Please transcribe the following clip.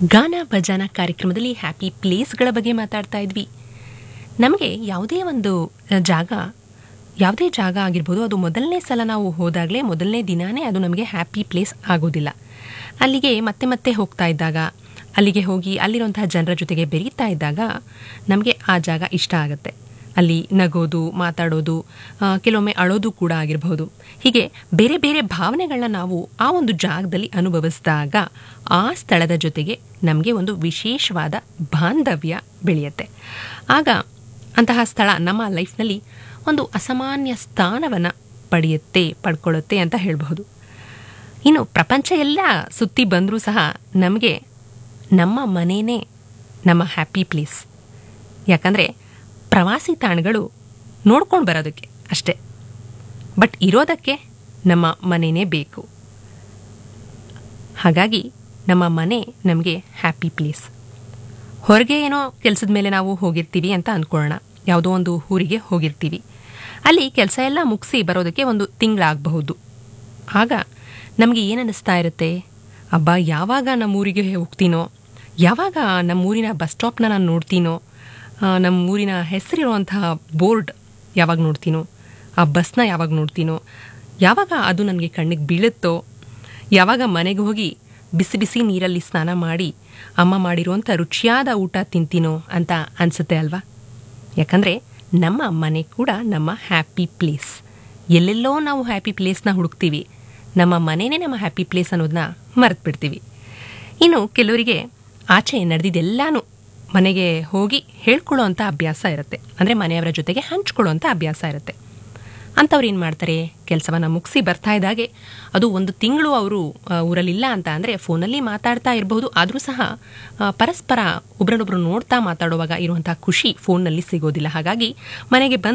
ಗಾನ ಭಜಾನ ಕಾರ್ಯಕ್ರಮದಲ್ಲಿ ಹ್ಯಾಪಿ ಪ್ಲೇಸ್ಗಳ ಬಗ್ಗೆ ಮಾತಾಡ್ತಾ ಇದ್ವಿ ನಮಗೆ ಯಾವುದೇ ಒಂದು ಅ, ಜಾಗ ಯಾವುದೇ ಜಾಗ ಆಗಿರ್ಬೋದು ಅದು ಮೊದಲನೇ ಸಲ ನಾವು ಹೋದಾಗಲೇ ಮೊದಲನೇ ದಿನಾನೇ ಅದು ನಮಗೆ ಹ್ಯಾಪಿ ಪ್ಲೇಸ್ ಆಗೋದಿಲ್ಲ ಅಲ್ಲಿಗೆ ಮತ್ತೆ ಮತ್ತೆ ಹೋಗ್ತಾ ಇದ್ದಾಗ ಅಲ್ಲಿಗೆ ಹೋಗಿ ಅಲ್ಲಿರುವಂತಹ ಜನರ ಜೊತೆಗೆ ಬೆರೀತಾ ಇದ್ದಾಗ ನಮಗೆ ಆ ಜಾಗ ಇಷ್ಟ ಆಗುತ್ತೆ ಅಲ್ಲಿ ನಗೋದು ಮಾತಾಡೋದು ಆ, ಕೆಲವೊಮ್ಮೆ ಅಳೋದು ಕೂಡ ಆಗಿರಬಹುದು ಹೀಗೆ ಬೇರೆ ಬೇರೆ ಭಾವನೆಗಳನ್ನ ನಾವು ಆ ಒಂದು ಜಾಗದಲ್ಲಿ ಅನುಭವಿಸಿದಾಗ ಆ ಸ್ಥಳದ ಜೊತೆಗೆ ನಮಗೆ ಒಂದು ವಿಶೇಷವಾದ ಬಾಂಧವ್ಯ ಬೆಳೆಯುತ್ತೆ ಆಗ ಅಂತಹ ಸ್ಥಳ ನಮ್ಮ ಲೈಫ್ನಲ್ಲಿ ಒಂದು ಅಸಾಮಾನ್ಯ ಸ್ಥಾನವನ್ನು ಪಡೆಯುತ್ತೆ ಪಡ್ಕೊಳ್ಳುತ್ತೆ ಅಂತ ಹೇಳಬಹುದು ಇನ್ನು ಪ್ರಪಂಚ ಎಲ್ಲ ಸುತ್ತಿ ಬಂದರೂ ಸಹ ನಮಗೆ ನಮ್ಮ ಮನೆಯೇ ನಮ್ಮ ಹ್ಯಾಪಿ ಪ್ಲೇಸ್ ಯಾಕಂದರೆ ಪ್ರವಾಸಿ ತಾಣಗಳು ನೋಡ್ಕೊಂಡು ಬರೋದಕ್ಕೆ ಅಷ್ಟೇ ಬಟ್ ಇರೋದಕ್ಕೆ ನಮ್ಮ ಮನೆಯೇ ಬೇಕು ಹಾಗಾಗಿ ನಮ್ಮ ಮನೆ ನಮಗೆ ಹ್ಯಾಪಿ ಪ್ಲೇಸ್ ಹೊರಗೆ ಏನೋ ಕೆಲಸದ ಮೇಲೆ ನಾವು ಹೋಗಿರ್ತೀವಿ ಅಂತ ಅಂದ್ಕೊಳ್ಳೋಣ ಯಾವುದೋ ಒಂದು ಊರಿಗೆ ಹೋಗಿರ್ತೀವಿ ಅಲ್ಲಿ ಕೆಲಸ ಎಲ್ಲ ಮುಗಿಸಿ ಬರೋದಕ್ಕೆ ಒಂದು ತಿಂಗಳಾಗಬಹುದು ಆಗ ನಮಗೆ ಏನು ಅನ್ನಿಸ್ತಾ ಇರುತ್ತೆ ಅಬ್ಬ ಯಾವಾಗ ನಮ್ಮ ಊರಿಗೆ ಹೋಗ್ತೀನೋ ಯಾವಾಗ ನಮ್ಮ ಊರಿನ ಬಸ್ ಸ್ಟಾಪ್ನ ನಾನು ನೋಡ್ತೀನೋ ಆ, ನಮ್ಮ ಊರಿನ ಹೆಸರಿರುವಂತಹ ಬೋರ್ಡ್ ಯಾವಾಗ ನೋಡ್ತೀನೋ ಆ ಬಸ್ನ ಯಾವಾಗ ನೋಡ್ತೀನೋ ಯಾವಾಗ ಅದು ನನಗೆ ಕಣ್ಣಿಗೆ ಬೀಳುತ್ತೋ ಯಾವಾಗ ಮನೆಗೆ ಹೋಗಿ ಬಿಸಿ ಬಿಸಿ ನೀರಲ್ಲಿ ಸ್ನಾನ ಮಾಡಿ ಅಮ್ಮ ಮಾಡಿರುವಂಥ ರುಚಿಯಾದ ಊಟ ತಿಂತೀನೋ ಅಂತ ಅನಿಸುತ್ತೆ ಅಲ್ವಾ ಯಾಕಂದರೆ ನಮ್ಮ ಮನೆ ಕೂಡ ನಮ್ಮ ಹ್ಯಾಪಿ ಪ್ಲೇಸ್ ಎಲ್ಲೆಲ್ಲೋ ನಾವು ಹ್ಯಾಪಿ ಪ್ಲೇಸ್ನ ಹುಡುಕ್ತೀವಿ ನಮ್ಮ ಮನೆಯೇ ನಮ್ಮ ಹ್ಯಾಪಿ ಪ್ಲೇಸ್ ಅನ್ನೋದನ್ನ ಮರೆತು ಬಿಡ್ತೀವಿ ಇನ್ನು ಕೆಲವರಿಗೆ ಆಚೆ ನಡೆದಿದ್ದೆಲ್ಲಾನು ಮನೆಗೆ ಹೋಗಿ ಹೇಳ್ಕೊಳ್ಳೋ ಅಂಥ ಅಭ್ಯಾಸ ಇರುತ್ತೆ ಅಂದರೆ ಮನೆಯವರ ಜೊತೆಗೆ ಹಂಚ್ಕೊಳ್ಳೋ ಅಂಥ ಅಭ್ಯಾಸ ಇರುತ್ತೆ ಅಂಥವ್ರು ಏನು ಮಾಡ್ತಾರೆ ಕೆಲಸವನ್ನು ಮುಗಿಸಿ ಬರ್ತಾ ಇದ್ದಾಗೆ ಅದು ಒಂದು ತಿಂಗಳು ಅವರು ಊರಲ್ಲಿಲ್ಲ ಅಂತ ಅಂದರೆ ಫೋನಲ್ಲಿ ಮಾತಾಡ್ತಾ ಇರಬಹುದು ಆದರೂ ಸಹ ಆ, ಪರಸ್ಪರ ಒಬ್ರನ್ನೊಬ್ರು ನೋಡ್ತಾ ಮಾತಾಡುವಾಗ ಇರುವಂಥ ಖುಷಿ ಫೋನ್ನಲ್ಲಿ ಸಿಗೋದಿಲ್ಲ ಹಾಗಾಗಿ ಮನೆಗೆ ಬಂದ